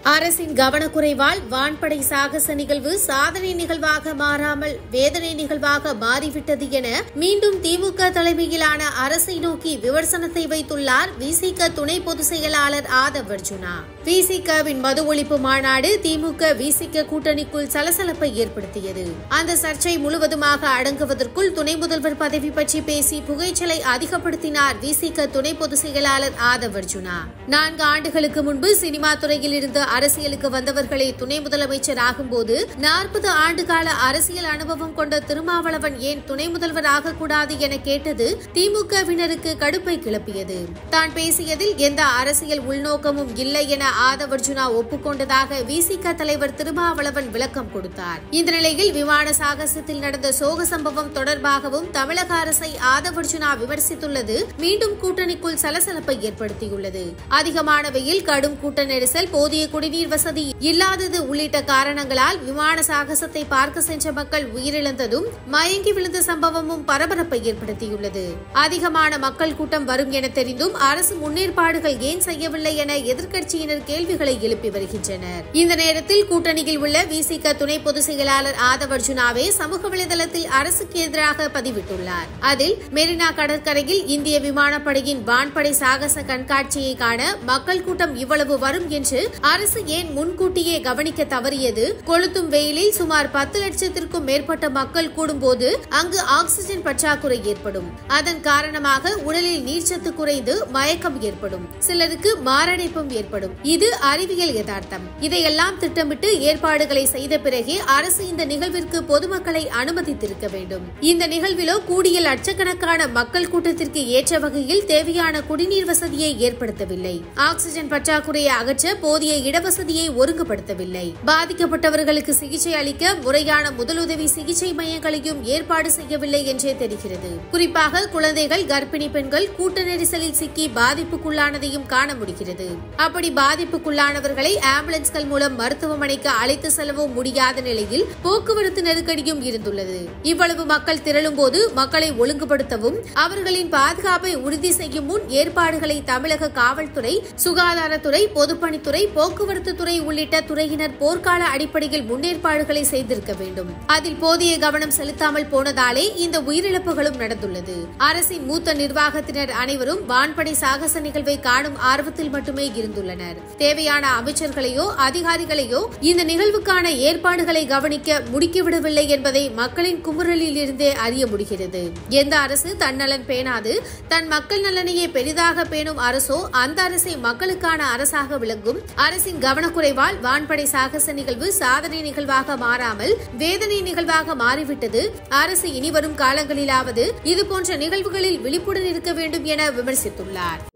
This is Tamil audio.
அரசின் கவனக்குறைவால் வான்படை சாகச நிகழ்வு சாதனை நிகழ்வாக மாறாமல் வேதனை நிகழ்வாக மாறிவிட்டது என மீண்டும் திமுக தலைமையிலான அரசை நோக்கி விமர்சனத்தை வைத்துள்ளார் விசிக துணை பொதுச் செயலாளர் ஆதவ் அர்ஜுனா விசிகவின் மது ஒழிப்பு மாநாடு திமுக விசிக கூட்டணிக்குள் சலசலப்பை ஏற்படுத்தியது அந்த சர்ச்சை முழுவதுமாக அடங்குவதற்குள் துணை முதல்வர் பதவி பற்றி பேசி புகைச்சலை அதிகப்படுத்தினார் விசிக துணை பொதுச் செயலாளர் ஆதவ் அர்ஜுனா நான்கு ஆண்டுகளுக்கு முன்பு சினிமா துறையில் இருந்து அரசியலுக்கு வந்தவர்களே துணை முதலமைச்சர் ஆகும்போது நாற்பது ஆண்டு கால அரசியல் அனுபவம் கொண்ட திருமாவளவன் ஏன் துணை முதல்வர் ஆகக்கூடாது என கேட்டது திமுகவினருக்கு கடுப்பை கிளப்பியது தான் பேசியதில் எந்த அரசியல் உள்நோக்கமும் இல்லை என ஆதவர்ஜுனா ஒப்புக்கொண்டதாக விசிக தலைவர் திருமாவளவன் விளக்கம் கொடுத்தார் இந்த நிலையில் விமான சாகசத்தில் நடந்த சோக சம்பவம் தொடர்பாகவும் தமிழக அரசை ஆதவர்ஜுனா விமர்சித்துள்ளது மீண்டும் கூட்டணிக்குள் சலசலப்பை ஏற்படுத்தியுள்ளது அதிகமான வெயில் கடும் கூட்ட நெரிசல் போதிய குடிநீர் வசதி இல்லாதது உள்ளிட்ட காரணங்களால் விமான சாகசத்தை பார்க்க சென்ற மக்கள் உயிரிழந்ததும் மயங்கி விழுந்த சம்பவமும் பரபரப்பை ஏற்படுத்தியுள்ளது அதிகமான மக்கள் கூட்டம் வரும் என தெரிந்தும் அரசு முன்னேற்பாடுகள் ஏன் செய்யவில்லை என எதிர்க்கட்சியினர் கேள்விகளை எழுப்பி வருகின்றனர் இந்த நேரத்தில் கூட்டணியில் உள்ள விசிக துணை பொதுச் செயலாளர் ஆதவ் அர்ஜுனாவே சமூக வலைதளத்தில் அரசுக்கு எதிராக பதிவிட்டுள்ளார் அதில் மெரினா கடற்கரையில் இந்திய விமானப்படையின் வான்படை சாகச கண்காட்சியை காண மக்கள் கூட்டம் இவ்வளவு வரும் என்று அரசு ஏன் முன்கூட்டியே கவனிக்க தவறியது கொளுத்தும் வெயிலில் சுமார் பத்து லட்சத்திற்கும் மேற்பட்ட மக்கள் கூடும்போது அங்கு ஆக்சிஜன் பற்றாக்குறை ஏற்படும் அதன் காரணமாக உடலில் நீர்ச்சத்து குறைந்து மயக்கம் ஏற்படும் சிலருக்கு மாரடைப்பும் ஏற்படும் இது அறிவியல் யதார்த்தம் இதையெல்லாம் திட்டமிட்டு ஏற்பாடுகளை செய்த பிறகே அரசு இந்த நிகழ்விற்கு பொதுமக்களை அனுமதித்திருக்க வேண்டும் இந்த நிகழ்விலோ கூடிய லட்சக்கணக்கான மக்கள் கூட்டத்திற்கு ஏற்ற வகையில் தேவையான குடிநீர் வசதியை ஏற்படுத்தவில்லை ஆக்சிஜன் பற்றாக்குறையை அகற்ற போதிய இடவசதியை ஒருங்குபடுத்தவில்லை பாதிக்கப்பட்டவர்களுக்கு சிகிச்சை அளிக்க முறையான முதலுதவி சிகிச்சை மையங்களையும் ஏற்பாடு செய்யவில்லை என்றே தெரிகிறது குறிப்பாக குழந்தைகள் கர்ப்பிணி பெண்கள் கூட்ட நெரிசலில் சிக்கி பாதிப்புக்குள்ளானதையும் காண முடிகிறது அப்படி பாதிப்புக்குள்ளானவர்களை ஆம்புலன்ஸ்கள் மூலம் மருத்துவமனைக்கு அழைத்து செல்லவும் முடியாத நிலையில் போக்குவரத்து நெருக்கடியும் இருந்துள்ளது இவ்வளவு மக்கள் திரளும் போது மக்களை ஒழுங்குபடுத்தவும் அவர்களின் பாதுகாப்பை உறுதி செய்யும் முன் ஏற்பாடுகளை தமிழக காவல்துறை சுகாதாரத்துறை பொதுப்பணித்துறை போக்குவரத்து துறை உள்ளிட்ட துறையினர் போர்க்கால அடிப்படையில் முன்னேற்பாடுகளை செய்திருக்க வேண்டும் அதில் போதிய கவனம் செலுத்தாமல் போனதாலே இந்த உயிரிழப்புகளும் நடந்துள்ளது அரசின் மூத்த நிர்வாகத்தினர் அனைவரும் வான்படை சாகச நிகழ்வை காணும் ஆர்வத்தில் மட்டுமே இருந்துள்ளனர் தேவையான அமைச்சர்களையோ அதிகாரிகளையோ இந்த நிகழ்வுக்கான ஏற்பாடுகளை கவனிக்க முடுக்கிவிடவில்லை என்பதை மக்களின் குமுறலில் இருந்தே அறிய முடிகிறது எந்த அரசு தன்னலன் பேணாது தன் மக்கள் நலனையே பெரிதாக பேணும் அரசோ அந்த அரசை மக்களுக்கான அரசாக விளங்கும் அரசின் கவனக்குறைவால் வான்படை சாகச நிகழ்வு சாதனை நிகழ்வாக மாறாமல் வேதனை நிகழ்வாக மாறிவிட்டது அரசு இனிவரும் காலங்களிலாவது இதுபோன்ற நிகழ்வுகளில் விழிப்புடன் இருக்க வேண்டும் என விமர்சித்துள்ளார்